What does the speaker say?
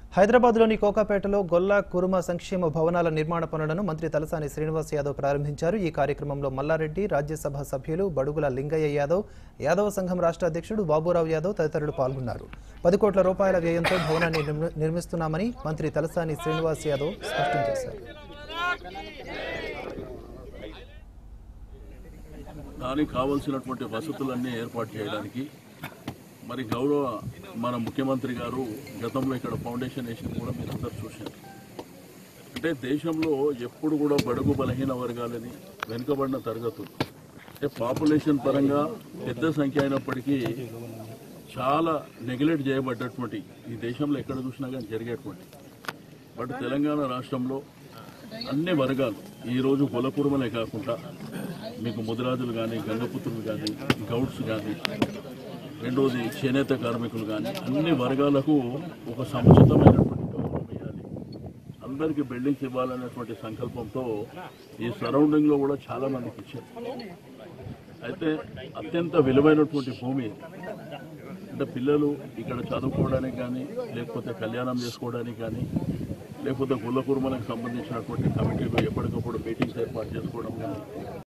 హైదరాబాద్లోని కోకాపేటలో గొల్ల కురుమ సంక్షేమ భవనాల నిర్మాణ పనులను మంత్రి తలసాని శ్రీనివాస్ యాదవ్ ప్రారంభించారు ఈ కార్యక్రమంలో మల్లారెడ్డి రాజ్యసభ సభ్యులు బడుగుల లింగయ్య యాదవ్ యాదవ సంఘం రాష్ట్ర అధ్యక్షుడు బాబురావు యాదవ్ తదితరులు పాల్గొన్నారు పది కోట్ల రూపాయల వ్యయంతో భవనాన్ని నిర్మి- నిర్మిస్తున్నామని మంత్రి తలసాని శ్రీనివాస్ యాదవ్ స్పష్టం చేశారు దానికి కావలసినటువంటి వసతులన్నీ ఏర్పాటు చేయడానికి మరి గౌరవ మన ముఖ్యమంత్రి గారు గతంలో ఇక్కడ ఫౌండేషన్ వేసింది కూడా మీరు అందరు చూశారు అంటే దేశంలో ఎప్పుడు కూడా బడుగు బలహీన వర్గాలని వెనుకబడిన తరగతులు అంటే పాపులేషన్ పరంగా పెద్ద సంఖ్య అయినప్పటికీ చాలా నెగ్లెక్ట్ చేయబడ్డటువంటి ఈ దేశంలో ఎక్కడ చూసినా కానీ జరిగేటువంటి బట్ తెలంగాణ రాష్ట్రంలో అన్ని వర్గాలు ఈరోజు కులకురుమలే కాకుండా మీకు ముదిరాజులు కానీ గంగపుత్రులు కానీ గౌడ్స్ కానీ రెండవది చేనేత కార్మికులు కానీ అన్ని వర్గాలకు ఒక సముచితమైనటువంటి గౌరవం ఇవ్వాలి అందరికీ బిల్డింగ్స్ ఇవ్వాలనేటువంటి సంకల్పంతో ఈ సరౌండింగ్లో కూడా చాలా మందికి ఇచ్చారు అయితే అత్యంత విలువైనటువంటి భూమి ఇది. అంటే పిల్లలు ఇక్కడ చదువుకోవడానికి కానీ లేకపోతే కళ్యాణం చేసుకోవడానికి కానీ లేకపోతే గుల్ల కుర్మలకు సంబంధించినటువంటి కమిటీలు ఎప్పటికప్పుడు మీటింగ్స్ ఏర్పాటు చేసుకోవడం కానీ